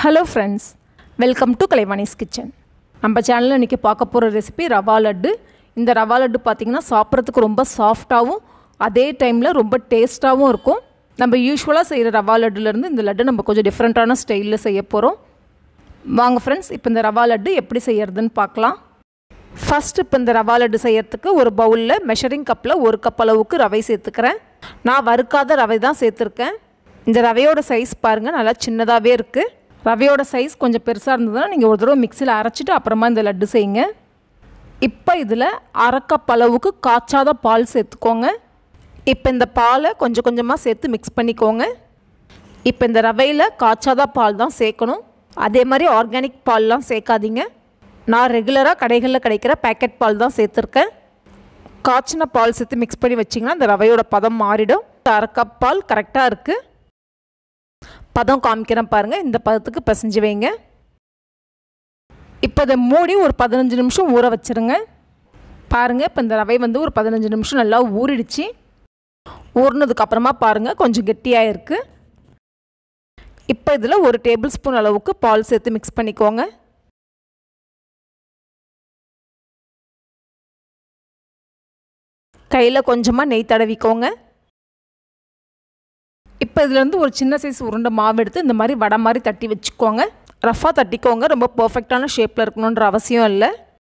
hello friends welcome to கலைவாணிஸ் kitchen நம்ம சேனலில் இன்றைக்கி பார்க்க போகிற ரெசிபி ரவா லட்டு இந்த ரவா லட்டு பார்த்திங்கன்னா சாப்பிட்றதுக்கு ரொம்ப சாஃப்டாகவும் அதே டைமில் ரொம்ப டேஸ்ட்டாகவும் இருக்கும் நம்ம யூஸ்வலாக செய்கிற ரவா லட்டுலேருந்து இந்த லட்டு நம்ம கொஞ்சம் டிஃப்ரெண்ட்டான ஸ்டைலில் செய்ய போகிறோம் வாங்க ஃப்ரெண்ட்ஸ் இப்போ இந்த ரவா லட்டு எப்படி செய்யறதுன்னு பார்க்கலாம் ஃபஸ்ட் இப்போ இந்த ரவா லட்டு செய்யறதுக்கு ஒரு பவுலில் மெஷரிங் கப்பில் ஒரு கப் அளவுக்கு ரவை சேர்த்துக்கிறேன் நான் வறுக்காத ரவை தான் சேர்த்துருக்கேன் இந்த ரவையோட சைஸ் பாருங்கள் நல்லா சின்னதாகவே இருக்குது ரவையோட சைஸ் கொஞ்சம் பெருசாக இருந்ததுன்னா நீங்கள் ஒரு தடவை மிக்சியில் அரைச்சிட்டு அப்புறமா இந்த லட்டு செய்யுங்க இப்போ இதில் அரை கப் அளவுக்கு காய்ச்சாத பால் சேர்த்துக்கோங்க இப்போ இந்த பாலை கொஞ்சம் கொஞ்சமாக சேர்த்து மிக்ஸ் பண்ணிக்கோங்க இப்போ இந்த ரவையில் காய்ச்சாத பால் தான் சேர்க்கணும் அதே மாதிரி ஆர்கானிக் பால்லாம் சேர்க்காதீங்க நான் ரெகுலராக கடைகளில் கிடைக்கிற பேக்கெட் பால் தான் சேர்த்துருக்கேன் காய்ச்சின பால் சேர்த்து மிக்ஸ் பண்ணி வச்சிங்கன்னா இந்த ரவையோட பதம் மாறிடும் அரை கப் பால் கரெக்டாக இருக்குது பதம் காமிக்கிறேன் பாருங்கள் இந்த பதத்துக்கு பிசைஞ்சு வைங்க இப்போ இதை மூடி ஒரு பதினஞ்சு நிமிஷம் ஊற வச்சுருங்க பாருங்கள் இப்போ இந்த ரவை வந்து ஒரு பதினஞ்சு நிமிஷம் நல்லா ஊறிடுச்சு ஊறினதுக்கப்புறமா பாருங்கள் கொஞ்சம் கெட்டியாக இருக்குது இப்போ இதில் ஒரு டேபிள் ஸ்பூன் அளவுக்கு பால் சேர்த்து மிக்ஸ் பண்ணிக்கோங்க கையில் கொஞ்சமாக நெய் தடவிக்கோங்க இப்போ இதுலேருந்து ஒரு சின்ன சைஸ் உருண்டை மாவு எடுத்து இந்த மாதிரி வடை மாதிரி தட்டி வச்சுக்கோங்க ரஃபாக தட்டிக்கோங்க ரொம்ப பர்ஃபெக்டான ஷேப்பில் இருக்கணுன்ற அவசியம் இல்லை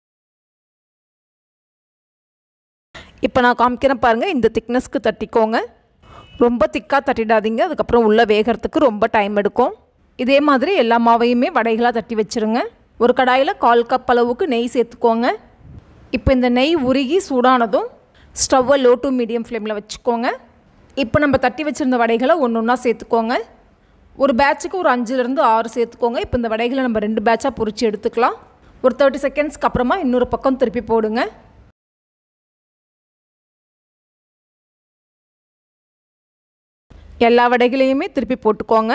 இப்போ நான் காமிக்கிறேன் பாருங்கள் இந்த திக்னஸ்க்கு தட்டிக்கோங்க ரொம்ப திக்காக தட்டிடாதீங்க அதுக்கப்புறம் உள்ளே வேகிறதுக்கு ரொம்ப டைம் எடுக்கும் இதே மாதிரி எல்லா மாவையுமே வடைகளாக தட்டி வச்சுருங்க ஒரு கடாயில் கால் கப் அளவுக்கு நெய் சேர்த்துக்கோங்க இப்போ இந்த நெய் உருகி சூடானதும் ஸ்டவ்வை லோ டு மீடியம் ஃப்ளேமில் வச்சுக்கோங்க இப்போ நம்ம தட்டி வச்சுருந்த வடைகளை ஒன்று ஒன்றா சேர்த்துக்கோங்க ஒரு பேட்சுக்கு ஒரு அஞ்சுலேருந்து ஆறு சேர்த்துக்கோங்க இப்போ இந்த வடைகளை நம்ம ரெண்டு பேட்சாக பொறிச்சு எடுத்துக்கலாம் ஒரு தேர்ட்டி செகண்ட்ஸ்க்கு அப்புறமா இன்னொரு பக்கம் திருப்பி போடுங்க எல்லா வடைகளையுமே திருப்பி போட்டுக்கோங்க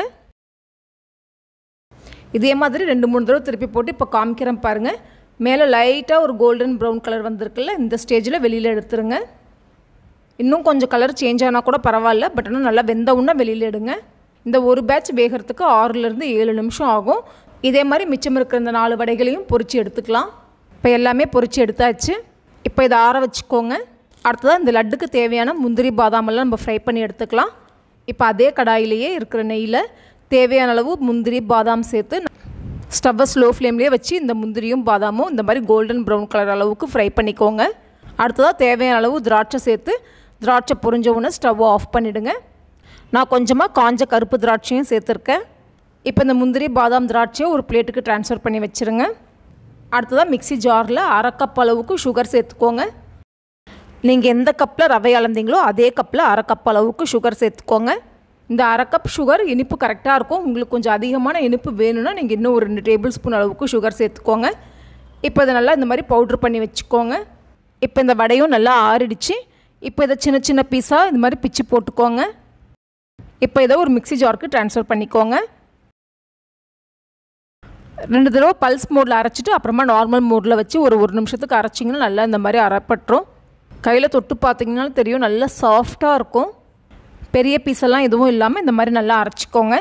இதே மாதிரி ரெண்டு மூணு தடவை திருப்பி போட்டு இப்போ காமிக்கிறேன் பாருங்கள் மேலே லைட்டாக ஒரு கோல்டன் ப்ரௌன் கலர் வந்திருக்குல்ல இந்த ஸ்டேஜில் வெளியில் எடுத்துருங்க இன்னும் கொஞ்சம் கலர் சேஞ்ச் ஆனால் கூட பரவாயில்ல பட் ஆனால் நல்லா வெந்த உடனே வெளியில் எடுங்க இந்த ஒரு பேட்ச் வேகிறதுக்கு ஆறுலேருந்து ஏழு நிமிஷம் ஆகும் இதே மாதிரி மிச்சம் இருக்கிற இந்த நாலு வடைகளையும் பொறிச்சு எடுத்துக்கலாம் இப்போ எல்லாமே பொறிச்சு எடுத்தாச்சு இப்போ இதை ஆற வச்சுக்கோங்க அடுத்ததாக இந்த லட்டுக்கு தேவையான முந்திரி பாதாமெல்லாம் நம்ம ஃப்ரை பண்ணி எடுத்துக்கலாம் இப்போ அதே கடாயிலேயே இருக்கிற நெய்யில் தேவையான அளவு முந்திரி பாதாம் சேர்த்து ஸ்டவ்வை ஸ்லோ ஃப்ளேம்லேயே வச்சு இந்த முந்திரியும் பாதாமும் இந்த மாதிரி கோல்டன் ப்ரௌன் கலர் அளவுக்கு ஃப்ரை பண்ணிக்கோங்க அடுத்ததாக தேவையான அளவு திராட்சை சேர்த்து திராட்சை பொரிஞ்ச உடனே ஸ்டவ்வை ஆஃப் பண்ணிவிடுங்க நான் கொஞ்சமாக காஞ்ச கருப்பு திராட்சையும் சேர்த்துருக்கேன் இப்போ இந்த முந்திரி பாதாம் திராட்சையை ஒரு பிளேட்டுக்கு ட்ரான்ஸ்ஃபர் பண்ணி வச்சுருங்க அடுத்ததாக மிக்சி ஜாரில் அரை கப் அளவுக்கு சுகர் சேர்த்துக்கோங்க நீங்கள் எந்த கப்பில் ரவை அளந்தீங்களோ அதே கப்பில் அரை கப் அளவுக்கு சுகர் சேர்த்துக்கோங்க இந்த அரை கப் சுகர் இனிப்பு கரெக்டாக இருக்கும் உங்களுக்கு கொஞ்சம் அதிகமான இனிப்பு வேணும்னா நீங்கள் இன்னும் ஒரு ரெண்டு டேபிள் ஸ்பூன் அளவுக்கு சுகர் சேர்த்துக்கோங்க இப்போ இதை நல்லா இந்த மாதிரி பவுட்ரு பண்ணி வச்சுக்கோங்க இப்போ இந்த வடையும் நல்லா ஆறிடுச்சு இப்போ இதை சின்ன சின்ன பீஸாக இந்த மாதிரி பிச்சு போட்டுக்கோங்க இப்போ இதை ஒரு மிக்சி ஜாருக்கு ட்ரான்ஸ்ஃபர் பண்ணிக்கோங்க ரெண்டு தடவை பல்ஸ் மோடில் அரைச்சிட்டு அப்புறமா நார்மல் மோடில் வச்சு ஒரு ஒரு நிமிஷத்துக்கு அரைச்சிங்கன்னா நல்லா இந்த மாதிரி அரைப்பட்டுரும் கையில் தொட்டு பார்த்தீங்கன்னாலும் தெரியும் நல்லா சாஃப்டாக இருக்கும் பெரிய பீஸெல்லாம் எதுவும் இல்லாமல் இந்த மாதிரி நல்லா அரைச்சிக்கோங்க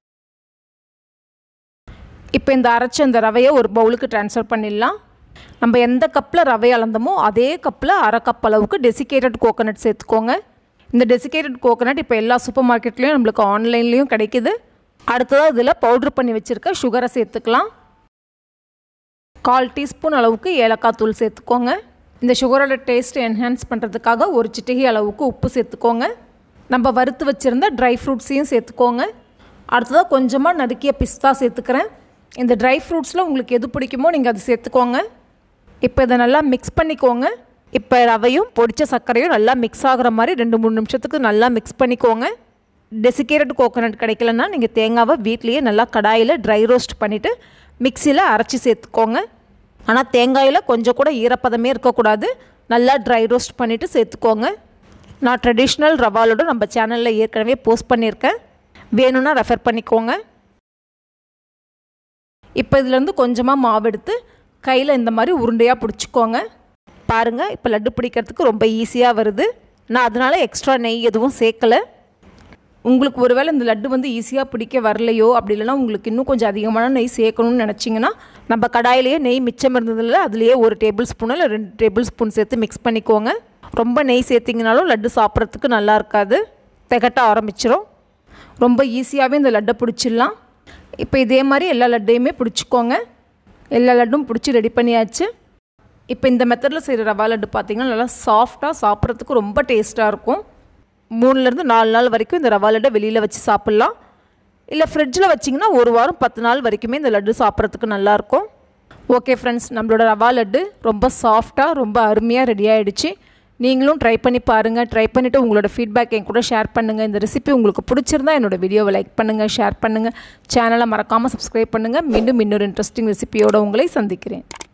இப்போ இந்த அரைச்ச இந்த ரவையை ஒரு பவுலுக்கு ட்ரான்ஸ்ஃபர் பண்ணிடலாம் நம்ம எந்த கப்பில் ரவை அளந்தமோ அதே கப்பில் அரை கப் அளவுக்கு டெசிகேட்டட் கோகோனட் சேர்த்துக்கோங்க இந்த டெசிகேட்டட் கோகோனட் இப்போ எல்லா சூப்பர் மார்க்கெட்லேயும் நம்மளுக்கு ஆன்லைன்லேயும் கிடைக்கிது அடுத்ததாக இதில் பவுட்ரு பண்ணி வச்சுருக்க சுகரை சேர்த்துக்கலாம் கால் டீஸ்பூன் அளவுக்கு ஏலக்காய் தூள் சேர்த்துக்கோங்க இந்த சுகரோட டேஸ்ட் என்ஹான்ஸ் பண்ணுறதுக்காக ஒரு சிட்டிகை அளவுக்கு உப்பு சேர்த்துக்கோங்க நம்ம வறுத்து வச்சுருந்த ட்ரை ஃப்ரூட்ஸையும் சேர்த்துக்கோங்க அடுத்ததாக கொஞ்சமாக நறுக்கிய பிஸ்தா சேர்த்துக்கிறேன் இந்த ட்ரை ஃப்ரூட்ஸில் உங்களுக்கு எது பிடிக்குமோ நீங்கள் அது சேர்த்துக்கோங்க இப்போ இதை நல்லா மிக்ஸ் பண்ணிக்கோங்க இப்போ ரவையும் பொடிச்ச சர்க்கரையும் நல்லா மிக்ஸ் ஆகிற மாதிரி ரெண்டு மூணு நிமிஷத்துக்கு நல்லா மிக்ஸ் பண்ணிக்கோங்க டெசிகேட்டட் கோகோனட் கிடைக்கலன்னா நீங்கள் தேங்காவை வீட்லேயே நல்லா கடாயில் ட்ரை ரோஸ்ட் பண்ணிவிட்டு மிக்சியில் அரைச்சி சேர்த்துக்கோங்க ஆனால் தேங்காயில் கொஞ்சம் கூட ஈரப்பதமே இருக்கக்கூடாது நல்லா ட்ரை ரோஸ்ட் பண்ணிவிட்டு சேர்த்துக்கோங்க நான் ட்ரெடிஷ்னல் ரவாலோட நம்ம சேனலில் ஏற்கனவே போஸ்ட் பண்ணியிருக்கேன் வேணும்னா ரெஃபர் பண்ணிக்கோங்க இப்போ இதுலேருந்து கொஞ்சமாக மாவு எடுத்து கையில் இந்த மாதிரி உருண்டையாக பிடிச்சிக்கோங்க பாருங்கள் இப்போ லட்டு பிடிக்கிறதுக்கு ரொம்ப ஈஸியாக வருது நான் அதனால் எக்ஸ்ட்ரா நெய் எதுவும் சேர்க்கலை உங்களுக்கு ஒருவேளை இந்த லட்டு வந்து ஈஸியாக பிடிக்க வரலையோ அப்படி இல்லைனா உங்களுக்கு இன்னும் கொஞ்சம் அதிகமான நெய் சேர்க்கணும்னு நினச்சிங்கன்னா நம்ம கடாயிலேயே நெய் மிச்சம் இருந்ததில் அதுலேயே ஒரு டேபிள் ஸ்பூன் இல்லை ரெண்டு டேபிள் ஸ்பூன் சேர்த்து மிக்ஸ் பண்ணிக்கோங்க ரொம்ப நெய் சேர்த்திங்கனாலும் லட்டு சாப்பிட்றதுக்கு நல்லா இருக்காது திகட்ட ஆரம்பிச்சிரும் ரொம்ப ஈஸியாகவே இந்த லட்டை பிடிச்சிடலாம் இப்போ இதே மாதிரி எல்லா லட்டையுமே பிடிச்சிக்கோங்க எல்லா லட்டும் பிடிச்சி ரெடி பண்ணியாச்சு இப்போ இந்த மெத்தடில் செய்கிற ரவா லட்டு பார்த்திங்கன்னா நல்லா சாஃப்டாக சாப்பிட்றதுக்கு ரொம்ப டேஸ்ட்டாக இருக்கும் மூணுலேருந்து நாலு நாள் வரைக்கும் இந்த ரவா லட்டை வெளியில் வச்சு சாப்பிட்லாம் இல்லை ஃப்ரிட்ஜில் வச்சிங்கன்னா ஒரு வாரம் பத்து நாள் வரைக்குமே இந்த லட்டு சாப்பிட்றதுக்கு நல்லாயிருக்கும் ஓகே ஃப்ரெண்ட்ஸ் நம்மளோட ரவா லட்டு ரொம்ப சாஃப்டாக ரொம்ப அருமையாக ரெடி ஆகிடுச்சு நீங்களும் ட்ரை பண்ணி பாருங்கள் ட்ரை பண்ணிவிட்டு உங்களோட ஃபீட்பேக் என் கூட ஷேர் பண்ணுங்கள் இந்த ரெசிபி உங்களுக்கு பிடிச்சிருந்தா என்னோட வீடியோவை லைக் பண்ணுங்கள் ஷேர் பண்ணுங்கள் சேனலை மறக்காமல் சப்ஸ்கிரைப் பண்ணுங்கள் மீண்டும் இன்னொரு இன்ட்ரெஸ்டிங் ரெசிபியோடு உங்களை சந்திக்கிறேன்